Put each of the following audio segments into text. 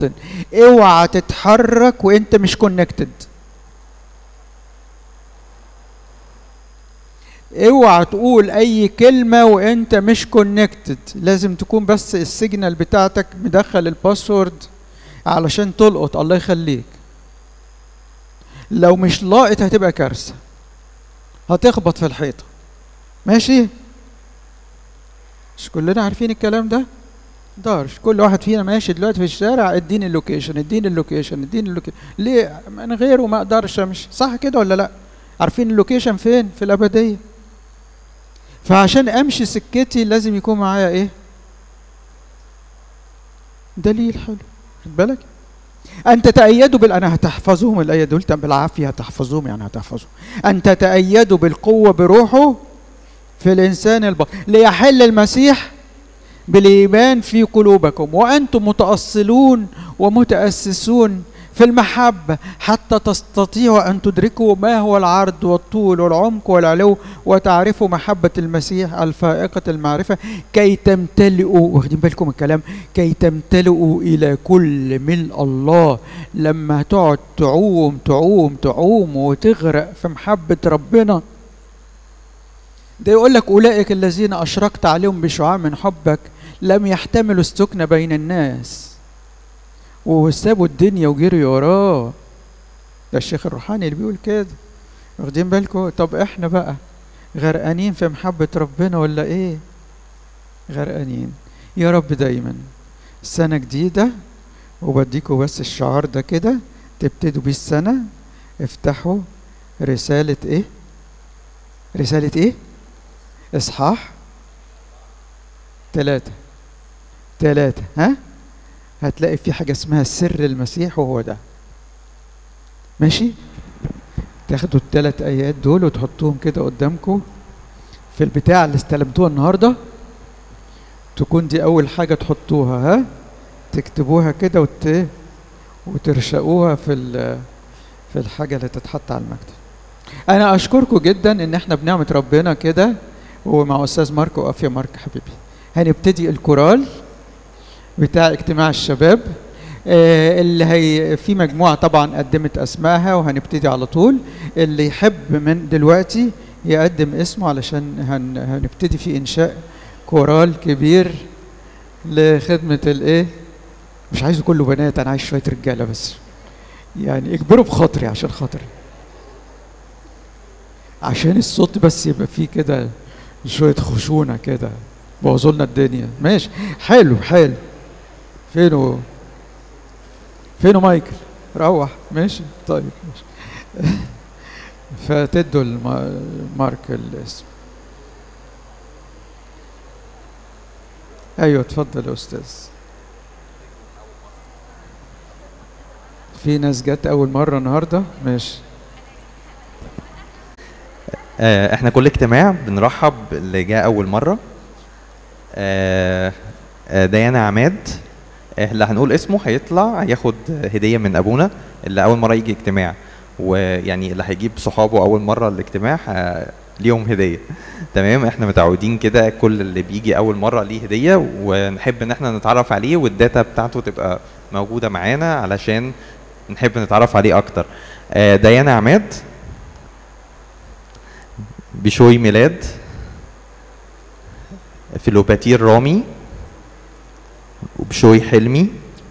اوعى تتحرك وانت مش كونكتد اوعى تقول اي كلمه وانت مش كونكتد لازم تكون بس السيجنال بتاعتك مدخل الباسورد علشان تلقط الله يخليك لو مش لاقط هتبقى كارثه هتخبط في الحيطه ماشي مش كلنا عارفين الكلام ده دارش كل واحد فينا ماشي دلوقتي في الشارع اديني اللوكيشن اديني اللوكيشن اديني اللوكيشن ليه من غيره ما اقدرش امشي صح كده ولا لا عارفين اللوكيشن فين في الابديه فعشان امشي سكتي لازم يكون معايا ايه دليل حلو خد بالك أن تتأيدوا بال أنا هتحفظوهم الآية دول بالعافية هتحفظوهم يعني هتحفظوهم أن تتأيدوا بالقوة بروحه في الإنسان الباطن ليحل المسيح بالإيمان في قلوبكم وأنتم متأصلون ومتأسسون في المحبة حتى تستطيعوا أن تدركوا ما هو العرض والطول والعمق والعلو وتعرفوا محبة المسيح الفائقة المعرفة كي تمتلئوا واخدين بالكم الكلام كي تمتلئوا إلى كل ملء الله لما تقعد تعوم تعوم تعوم وتغرق في محبة ربنا ده يقول لك أولئك الذين أشرقت عليهم بشعاع من حبك لم يحتملوا السكن بين الناس وسابوا الدنيا وجريوا وراه ده الشيخ الروحاني اللي بيقول كده واخدين بالكم طب احنا بقى غرقانين في محبة ربنا ولا ايه غرقانين يا رب دايما سنة جديدة وبديكوا بس الشعار ده كده تبتدوا بيه السنة افتحوا رسالة ايه رسالة ايه اصحاح ثلاثة ثلاثة ها هتلاقي في حاجة اسمها سر المسيح وهو ده ماشي تاخدوا الثلاث ايات دول وتحطوهم كده قدامكم في البتاع اللي استلمتوها النهارده تكون دي اول حاجه تحطوها ها تكتبوها كده وت... وترشقوها في ال... في الحاجه اللي تتحط على المكتب انا اشكركم جدا ان احنا بنعمه ربنا كده ومع استاذ ماركو وقف يا مارك حبيبي هنبتدي الكورال بتاع اجتماع الشباب آه اللي هي في مجموعه طبعا قدمت اسمائها وهنبتدي على طول اللي يحب من دلوقتي يقدم اسمه علشان هن هنبتدي في انشاء كورال كبير لخدمه الايه مش عايزه كله بنات انا عايز شويه رجاله بس يعني اجبروا بخاطري عشان خاطري عشان الصوت بس يبقى فيه كده شويه خشونه كده بوظوا لنا الدنيا ماشي حلو حلو فينه فينه مايكل روح ماشي طيب ماشي فتدوا المارك الاسم ايوه اتفضل يا استاذ في ناس جت اول مره النهارده ماشي آه، احنا كل اجتماع بنرحب اللي جه اول مره آه، آه، ديانا عماد آه، اللي هنقول اسمه هيطلع هياخد هديه من ابونا اللي اول مره يجي اجتماع ويعني اللي هيجيب صحابه اول مره الاجتماع ه- ليهم هديه تمام احنا متعودين كده كل اللي بيجي اول مره ليه هديه ونحب ان احنا نتعرف عليه والداتا بتاعته تبقى موجوده معانا علشان نحب نتعرف عليه اكتر آه، ديانا عماد بشوي ميلاد فيلوباتير رامي وبشوي حلمي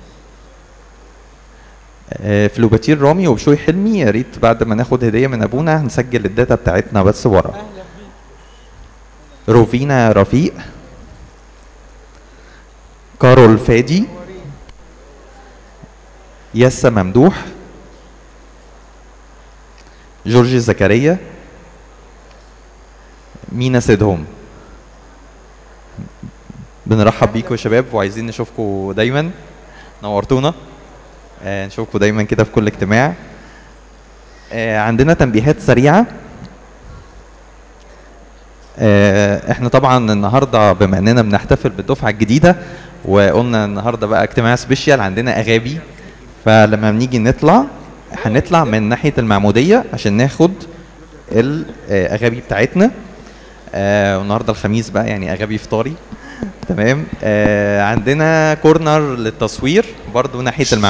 آه، فلوباتير رامي وبشوي حلمي يا ريت بعد ما ناخد هديه من ابونا هنسجل الداتا بتاعتنا بس ورا روفينا رفيق كارول فادي ياسا ممدوح جورج زكريا مينا سيدهم بنرحب بيكم يا شباب وعايزين نشوفكم دايما نورتونا آه، نشوفكم دايما كده في كل اجتماع آه، عندنا تنبيهات سريعه آه، احنا طبعا النهارده بما اننا بنحتفل بالدفعه الجديده وقلنا النهارده بقى اجتماع سبيشال عندنا اغابي فلما بنيجي نطلع هنطلع من ناحيه المعموديه عشان ناخد الاغابي بتاعتنا آه، والنهارده الخميس بقى يعني اغابي فطاري تمام آه عندنا كورنر للتصوير برضو ناحيه المعلومات